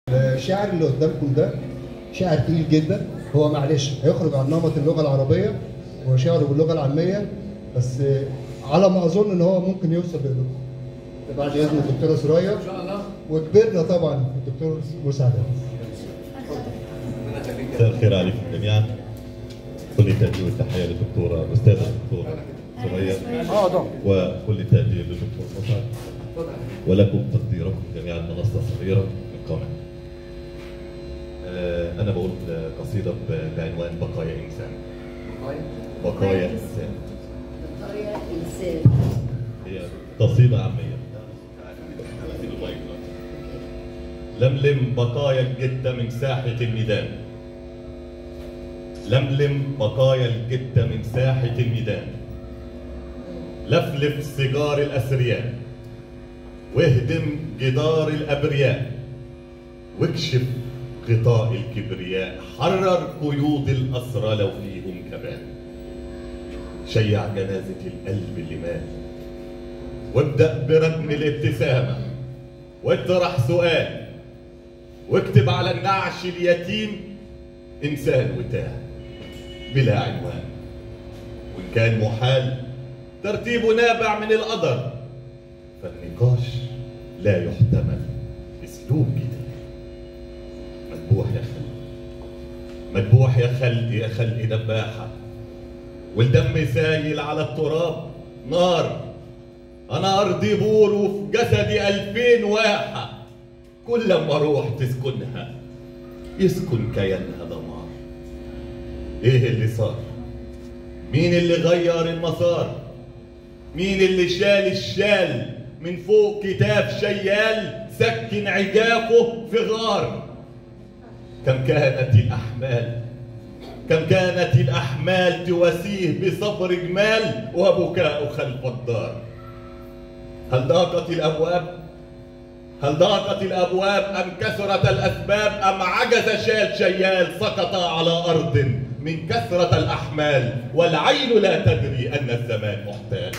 الشاعر اللي قدامكم ده شاعر تقيل جدا هو معلش هيخرج عن نمط اللغه العربيه هو شعره باللغه العاميه بس على ما اظن ان هو ممكن يوصل لقلوبكم بعد اذن الدكتوره سرايا ان شاء الله وكبرنا طبعا الدكتور مساعد مساء الخير عليكم جميعا كل التقدير والتحيه للدكتوره الاستاذه الدكتوره سوريا وكل التقدير للدكتور مسعد ولكم تقديركم جميعا منصه صغيره من قامه آه، انا بقول قصيده ب- بعنوان بقايا انسان بقايا انسان بقايا إنسان هي قصيده عاميه لملم بقايا الجدة من ساحة الميدان لملم بقايا الجدة من ساحة الميدان لفلف سيجار الأثرياء واهدم جدار الأبرياء واكشف غطاء الكبرياء حرر قيود الأسرى لو فيهم كمان شيع جنازة القلب اللي مات وابدأ بركن الابتسامة واطرح سؤال واكتب على النعش اليتيم إنسان وتاه بلا عنوان وإن كان محال ترتيبه نابع من القدر فالنقاش لا يحتمل اسلوب جديد مذبوح يا خلق مذبوح يا خلق يا خلق دباحة والدم سايل على التراب نار انا ارضي بور وفي جسدي الفين واحة كل ما اروح تسكنها يسكن كيانها دمار ايه اللي صار مين اللي غير المسار مين اللي شال الشال من فوق كتاف شيال سكن عجافه في غار كم كانت الأحمال كم كانت الأحمال تواسيه بصبر جمال وبكاء خلف الدار هل ضاقت الأبواب هل ضاقت الأبواب أم كثرت الأسباب أم عجز شال شيال سقط على أرض من كثرة الأحمال والعين لا تدري أن الزمان محتال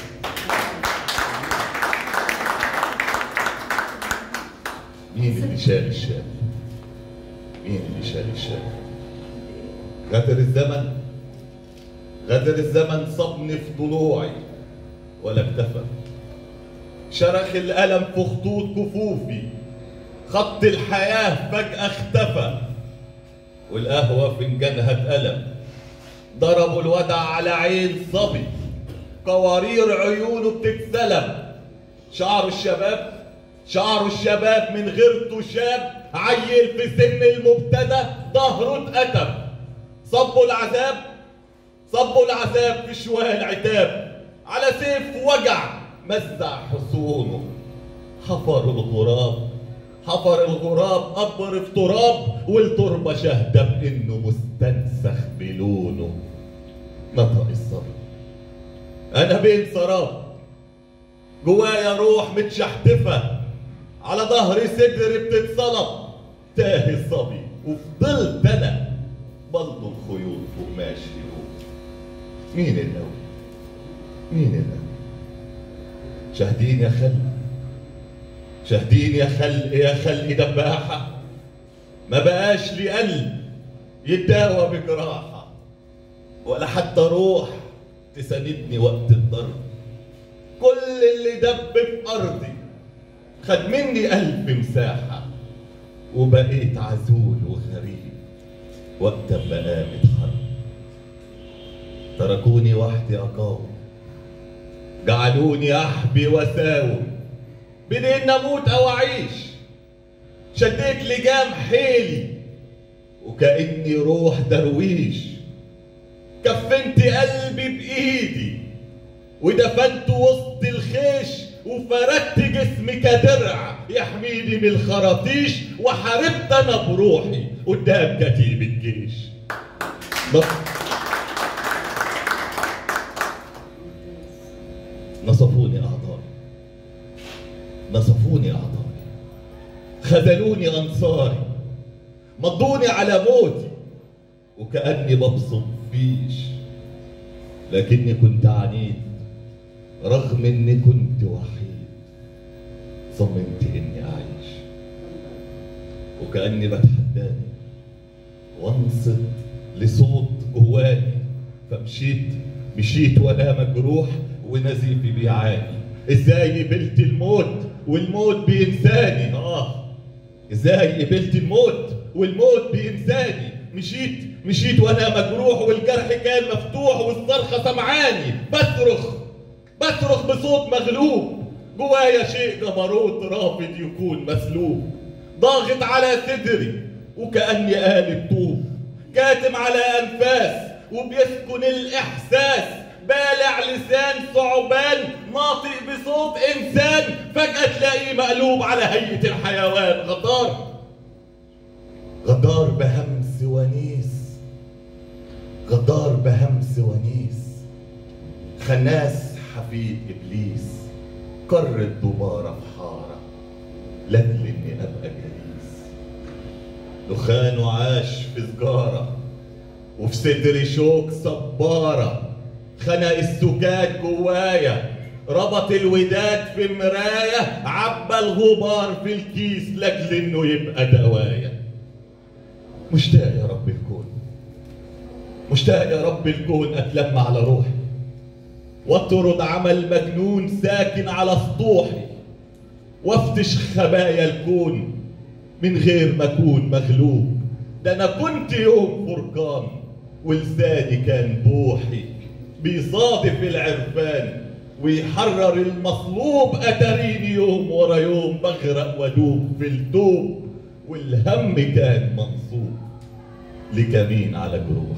مين اللي شال الشال مين اللي شال الشال غدر الزمن غدر الزمن صبني في ضلوعي ولا اكتفى شرخ الألم في خطوط كفوفي خط الحياة فجأة اختفى والقهوة فنجانها اتقلم ضربوا الودع على عين صبي قوارير عيونه بتتسلم شعر الشباب شعر الشباب من غيرته شاب عيل في سن المبتدى ظهره اتقتم صبوا العذاب صبوا العذاب في شوال عتاب على سيف وجع مزع حصونه حفر الغراب حفر الغراب قبر في تراب والتربة شاهدة بإنه مستنسخ بلونه نطق الصبي أنا بين سراب جوايا روح متشحتفة على ظهري صدر بتتصلب تاه الصبي وفضلت أنا بلطم الخيوط فوق ماشي مين الأول؟ مين الأول؟ شاهدين يا خلق شاهدين يا خلق يا خلق دباحة ما بقاش لي قلب يتداوى بجراحة ولا حتى روح تساندني وقت الضرب كل اللي دب في أرضي خد مني ألف مساحة وبقيت عزول وغريب وقت ما قامت حرب تركوني وحدي أقاوم جعلوني أحبي وساوم بين إن أموت أو أعيش شديت لجام حيلي وكأني روح درويش كفنت قلبي بإيدي ودفنت وسط الخيش وفردت جسمي كدرع يحميني من الخراطيش وحاربت انا بروحي قدام كتيب الجيش نص- نصفوني اعضائي نصفوني اعضائي خذلوني انصاري مضوني على موتي وكاني ببصم فيش لكني كنت عنيد رغم اني كنت وحيد صممت اني اعيش وكأني بتحداني وانصت لصوت جواني فمشيت مشيت وانا مجروح ونزيفي بيعاني ازاي قبلت الموت والموت بينساني اه ازاي قبلت الموت والموت بينساني مشيت مشيت وانا مجروح والجرح كان مفتوح والصرخه سمعاني بصرخ بصرخ بصوت مغلوب جوايا شيء جبروت رافض يكون مسلوب ضاغط على صدري وكأني قالب طوب كاتم على أنفاس وبيسكن الإحساس بالع لسان ثعبان ناطق بصوت إنسان فجأة تلاقيه مقلوب على هيئة الحيوان غدار غدار بهمس ونيس غدار بهمس ونيس خناس حفيد إبليس قر الدمارة في حارة لأجل إني أبقى جليس دخانه عاش في سجارة وفي صدري شوك صبارة خنق السكات جوايا ربط الوداد في مراية عبى الغبار في الكيس لاجل انه يبقى دوايا مشتاق يا رب الكون مشتاق يا رب الكون اتلم على روحي واطرد عمل مجنون ساكن على سطوحي وافتش خبايا الكون من غير ما اكون مغلوب ده انا كنت يوم فرقان ولساني كان بوحي بيصادف العرفان ويحرر المصلوب اتريني يوم ورا يوم بغرق وادوب في التوب والهم كان منصوب لكمين على جروح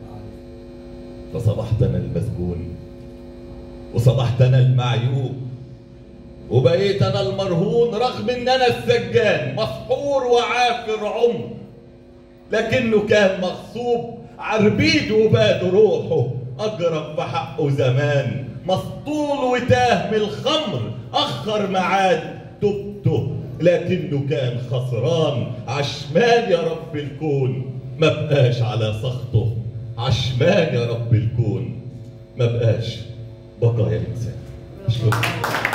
فصبحت انا المسجون وصبحت انا المعيوب وبقيت انا المرهون رغم ان انا السجان مسحور وعافر عمر لكنه كان مغصوب عربيد وباد روحه اجرب في حقه زمان مسطول وتاه من الخمر اخر ميعاد توبته لكنه كان خسران عشمان يا رب الكون ما بقاش على سخطه عشمان يا رب الكون ما بقاش بقايا انسان اشكرك